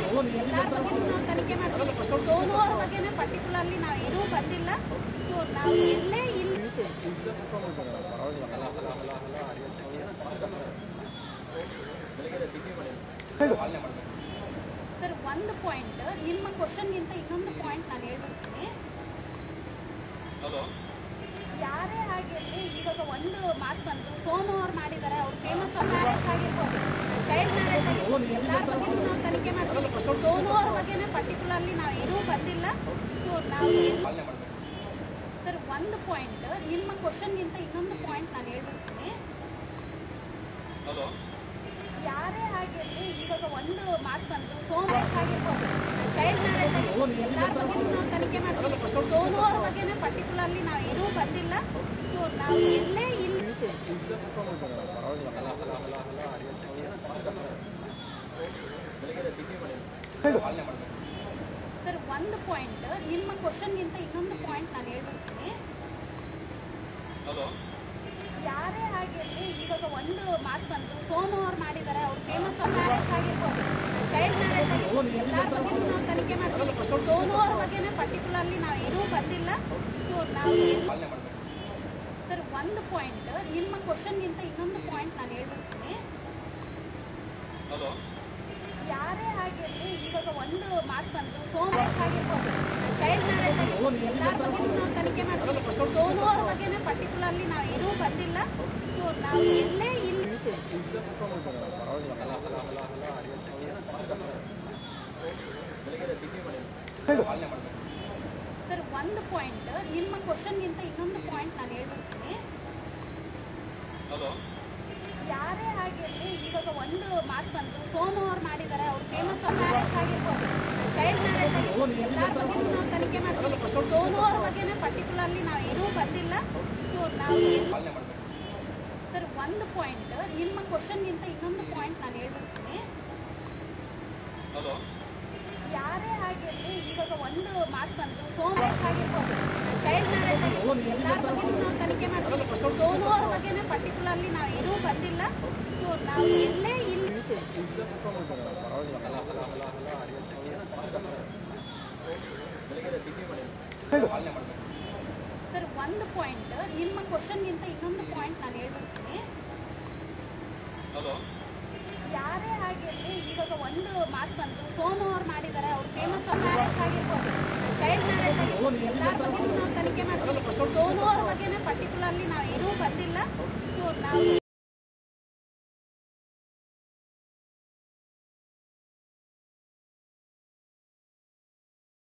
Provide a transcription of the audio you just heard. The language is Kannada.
ಎಲ್ಲಾರ ಬಗ್ಗೆ ನಾವು ತನಿಖೆ ಮಾಡ್ತೀವಿ ಸೋನು ಅವ್ರ ಬಗ್ಗೆನೇ ಪರ್ಟಿಕ್ಯುಲರ್ಲಿ ನಾವು ಏನೂ ಬಂದಿಲ್ಲ ಸೊ ನಾವು ಎಲ್ಲೇ ಇಲ್ಲಿ ಸರ್ ಒಂದು ಪಾಯಿಂಟ್ ನಿಮ್ಮ ಕ್ವಶನ್ಗಿಂತ ಇನ್ನೊಂದು ಪಾಯಿಂಟ್ ನಾನು ಹೇಳ್ಬಿಡ್ತೀನಿ ಯಾರೇ ಆಗಿರಲಿ ಇವಾಗ ಒಂದು ಮಾತು ಬಂತು ಸೋನು ಅವ್ರು ಮಾಡಿದ್ದಾರೆ ಅವ್ರು ಫೇಮಸ್ ಮ್ಯಾರೇಜ್ ಆಗಿರ್ಬೋದು ಚೈಲ್ಡ್ ಮ್ಯಾರೇಜ್ ಆಗಿರ್ಬೋದು ಎಲ್ಲಾರ ಬಗ್ಗೆ ನಾವು ತನಿಖೆ ಮಾಡ್ತೀವಿ ಸೋನು ಅವ್ರ ಬಗ್ಗೆನೇ ಪರ್ಟಿಕ್ಯುಲರ್ಲಿ ನಾವು ಏನೂ ಬಂದಿಲ್ಲ ಸೊ ನಾವು ಸರ್ ಒಂದು ಪಾಯಿಂಟ್ ನಿಮ್ಮ ಕ್ವಶನ್ಗಿಂತ ಇನ್ನೊಂದು ಪಾಯಿಂಟ್ ನಾನು ಹೇಳ್ಬಿಡ್ತೀನಿ ಯಾರೇ ಆಗಿರಲಿ ಇವಾಗ ಒಂದು ಮಾತು ಬಂತು ಸೋನು ಆಗಿರ್ಬೋದು ಚೈಲ್ಡ್ ಮ್ಯಾರೇಜ್ ಆಗಿರ್ಬೋದು ಎಲ್ಲಾರ ಬಗ್ಗೆ ನಾವು ತನಿಖೆ ಮಾಡ್ತೀವಿ ಸೋನು ಅವ್ರ ಬಗ್ಗೆನೇ ಪರ್ಟಿಕ್ಯುಲರ್ಲಿ ನಾವು ಏನೂ ಬಂದಿಲ್ಲ ಸೊ ನಾವು ಎಲ್ಲೇ ಇಲ್ಲಿ ಸರ್ ಒಂದು ಪಾಯಿಂಟ್ ನಿಮ್ಮ ಕ್ವಶನ್ಗಿಂತ ಇನ್ನೊಂದು ಪಾಯಿಂಟ್ ನಾನು ಹೇಳ್ಬಿಡ್ತೀನಿ ಯಾರೇ ಆಗಿರಲಿ ಇವಾಗ ಒಂದು ಮಾತು ಬಂತು ಸೋನು ಅವ್ರು ಮಾಡಿದ್ದಾರೆ ಅವ್ರು ಫೇಮಸ್ ಮ್ಯಾರೇಜ್ ಆಗಿರ್ಬೋದು ಚೈಲ್ಡ್ ಮ್ಯಾರೇಜ್ ಆಗಿರ್ಬೋದು ಎಲ್ಲಾರ ಬಗ್ಗೆ ನಾವು ತನಿಖೆ ಮಾಡ್ತೀವಿ ಸೋನು ಅವ್ರ ಬಗ್ಗೆನೇ ಪರ್ಟಿಕ್ಯುಲರ್ಲಿ ನಾವು ಏನೂ ಬಂದಿಲ್ಲ ಸೊ ನಾವು ಸರ್ ಒಂದು ಪಾಯಿಂಟ್ ನಿಮ್ಮ ಕ್ವಶನ್ಗಿಂತ ಇನ್ನೊಂದು ಪಾಯಿಂಟ್ ನಾನು ಹೇಳ್ಬಿಡ್ತೀನಿ ಯಾರೇ ಆಗಿರಲಿ ಇವಾಗ ಒಂದು ಮಾತು ಬಂತು ಸೋನು ಮ್ಯಾರೇಜ್ ಆಗಿರ್ಬೋದು ಚೈಲ್ಡ್ ಮ್ಯಾರೇಜ್ ಆಗಿರ್ಬೋದು ಎಲ್ಲಾರ ಬಗ್ಗೆ ನಾವು ತನಿಖೆ ಮಾಡ್ತೀವಿ ಸೋನು ಅವ್ರ ಬಗ್ಗೆನೇ ಪರ್ಟಿಕ್ಯುಲರ್ಲಿ ನಾವು ಏನೂ ಬಂದಿಲ್ಲ ಸೊ ನಾವು ಎಲ್ಲೇ ಇಲ್ಲಿ ಸರ್ ಒಂದು ಪಾಯಿಂಟ್ ನಿಮ್ಮ ಕ್ವಶನ್ಗಿಂತ ಇನ್ನೊಂದು ಪಾಯಿಂಟ್ ನಾನು ಹೇಳ್ಬಿಡ್ತೀನಿ ಯಾರೇ ಆಗಿರಲಿ ಇವಾಗ ಒಂದು ಮಾತು ಬಂತು ಸೋನು ಅವ್ರು ಮಾಡಿದ್ದಾರೆ ಅವ್ರು ಫೇಮಸ್ ಮ್ಯಾರೇಜ್ ಆಗಿರ್ಬೋದು ಚೈಲ್ಡ್ ಮ್ಯಾರೇಜ್ ಆಗಿರ್ಬೋದು ಎಲ್ಲಾರ ಬಗ್ಗೆ ನಾವು ತನಿಖೆ ಮಾಡ್ತೀವಿ ಸೋನು ಅವ್ರ ಬಗ್ಗೆನೇ ಪರ್ಟಿಕ್ಯುಲರ್ಲಿ ನಾವು ಏನೂ ಬಂದಿಲ್ಲ ಸೊ ನಾವು ಸರ್ ಒಂದು ಪಾಯಿಂಟ್ ನಿಮ್ಮ ಕ್ವಶನ್ಗಿಂತ ಇನ್ನೊಂದು ಪಾಯಿಂಟ್ ನಾನು ಹೇಳ್ಬಿಡ್ತೀನಿ ಯಾರೇ ಆಗಿರಲಿ ಇವಾಗ ಒಂದು ಮಾತು ಬಂತು ಸೋನು ಮ್ಯಾರೇಜ್ ಆಗಿರ್ಬೋದು ಚೈಲ್ಡ್ ಮ್ಯಾರೇಜ್ ಆಗಿರ್ಬೋದು ಎಲ್ಲಾರ ಬಗ್ಗೆ ನಾವು ತನಿಖೆ ಮಾಡ್ತೀವಿ ಸೋನು ಅವ್ರ ಬಗ್ಗೆನೇ ಪರ್ಟಿಕ್ಯುಲರ್ಲಿ ನಾವು ಏನೂ ಬಂದಿಲ್ಲ ಸೊ ನಾವು ಎಲ್ಲೇ ಇಲ್ಲಿ ಸರ್ ಒಂದು ಪಾಯಿಂಟ್ ನಿಮ್ಮ ಕ್ವಶನ್ಗಿಂತ ಇನ್ನೊಂದು ಪಾಯಿಂಟ್ ನಾನು ಹೇಳ್ಬಿಡ್ತೀನಿ ಯಾರೇ ಆಗಿರಲಿ ಇವಾಗ ಒಂದು ಮಾತು ಬಂತು ಸೋನು ಅವ್ರು ಮಾಡಿದ್ದಾರೆ ಅವ್ರು ಫೇಮಸ್ ಮ್ಯಾರೇಜ್ ಆಗಿರ್ಬೋದು ಚೈಲ್ಡ್ ಮ್ಯಾರೇಜ್ ಆಗಿರ್ಬೋದು ಎಲ್ಲಾರ ಬಗ್ಗೆ ನಾವು ತನಿಖೆ ಮಾಡ್ತೀವಿ ಸೋನು ಅವ್ರ ಬಗ್ಗೆನೇ ಪರ್ಟಿಕ್ಯುಲರ್ಲಿ ನಾವು ಏನೂ ಬಂದಿಲ್ಲ ಸೊ ನಾವು